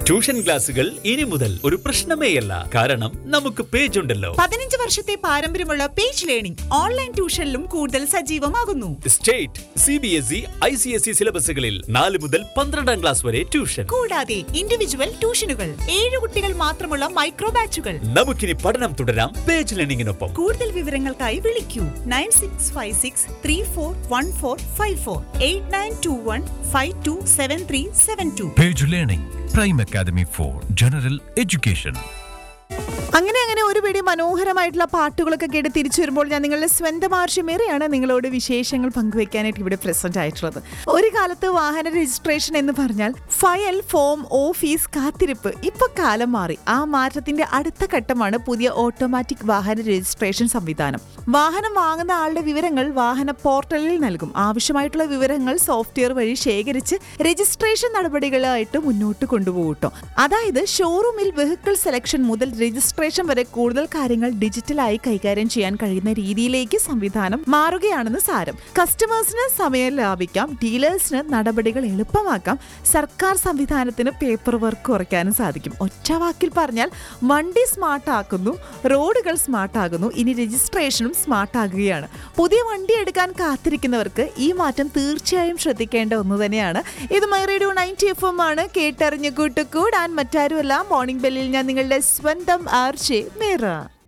Tuition ക്ലാസുകൾ ഇനി മുതൽ ഒരു പ്രശ്നമേയല്ല കാരണം നമുക്ക് പേജ് ഉണ്ടല്ലോ പതിനഞ്ച് വർഷത്തെ പാരമ്പര്യമുള്ള പേജ് ലേണിംഗ് ഓൺലൈൻ ട്യൂഷനിലും കൂടുതൽ സജീവമാകുന്നു state C B S E I C S E സിലബസുകളിൽ നാല് മുതൽ പന്ത്രണ്ടാം ക്ലാസ് വരെ ട്യൂഷൻ കൂടാതെ ഇൻഡിവിജ്വൽ ട്യൂഷനുകൾ ഏഴ് കുട്ടികൾ മാത്രമുള്ള മൈക്രോ ബാച്ചുകൾ നമുക്കിനി പഠനം തുടരാം പേജ് ലേണിംഗിനൊപ്പം കൂടുതൽ വിവരങ്ങൾക്കായി വിളിക്കൂ nine six five six three four one four five four eight nine two one five two seven three seven two Page Learning, Prime Academy for General Education. അങ്ങനെ അങ്ങനെ ഒരു പിടി മനോഹരമായിട്ടുള്ള പാട്ടുകളൊക്കെ കേട്ട് തിരിച്ചു വരുമ്പോൾ ഞാൻ നിങ്ങളുടെ സ്വന്തം ആർഷിമേറെയാണ് നിങ്ങളോട് വിശേഷങ്ങൾ പങ്കുവെക്കാനായിട്ട് ഇവിടെ പ്രസന്റ് ആയിട്ടുള്ളത് ഒരു കാലത്ത് വാഹന രജിസ്ട്രേഷൻ എന്ന് പറഞ്ഞാൽ ഫയൽ ഫോം ഓഫീസ് കാത്തിരിപ്പ് ഇപ്പൊ കാലം മാറി ആ മാറ്റത്തിന്റെ അടുത്ത ഘട്ടമാണ് പുതിയ ഓട്ടോമാറ്റിക് വാഹന രജിസ്ട്രേഷൻ സംവിധാനം വാഹനം വാങ്ങുന്ന ആളുടെ വിവരങ്ങൾ വാഹന പോർട്ടലിൽ നൽകും ആവശ്യമായിട്ടുള്ള വിവരങ്ങൾ സോഫ്റ്റ്വെയർ വഴി ശേഖരിച്ച് രജിസ്ട്രേഷൻ നടപടികളായിട്ട് മുന്നോട്ട് കൊണ്ടുപോകട്ടോ അതായത് ഷോറൂമിൽ വെഹിക്കിൾ സെലക്ഷൻ മുതൽ രജിസ്ട്രേഷൻ വരെ കൂടുതൽ കാര്യങ്ങൾ ഡിജിറ്റലായി കൈകാര്യം ചെയ്യാൻ കഴിയുന്ന രീതിയിലേക്ക് സംവിധാനം മാറുകയാണെന്ന് സാരം കസ്റ്റമേഴ്സിന് സമയം ലാഭിക്കാം ഡീലേഴ്സിന് നടപടികൾ എളുപ്പമാക്കാം സർക്കാർ സംവിധാനത്തിന് പേപ്പർ വർക്ക് കുറയ്ക്കാനും സാധിക്കും ഒറ്റ വാക്കിൽ പറഞ്ഞാൽ വണ്ടി സ്മാർട്ട് ആക്കുന്നു റോഡുകൾ സ്മാർട്ട് ആകുന്നു ഇനി രജിസ്ട്രേഷനും സ്മാർട്ട് ആകുകയാണ് പുതിയ വണ്ടി എടുക്കാൻ കാത്തിരിക്കുന്നവർക്ക് ഈ മാറ്റം തീർച്ചയായും ശ്രദ്ധിക്കേണ്ട ഒന്ന് തന്നെയാണ് ഇത് my radio ninety F M ആണ് കേട്ടറിഞ്ഞു കൂട്ടുകൂടാൻ മറ്റാരുമല്ല മോർണിംഗ് ബെല്ലിൽ ഞാൻ നിങ്ങളുടെ സ്വന്തം ആർച്ചെ മേറ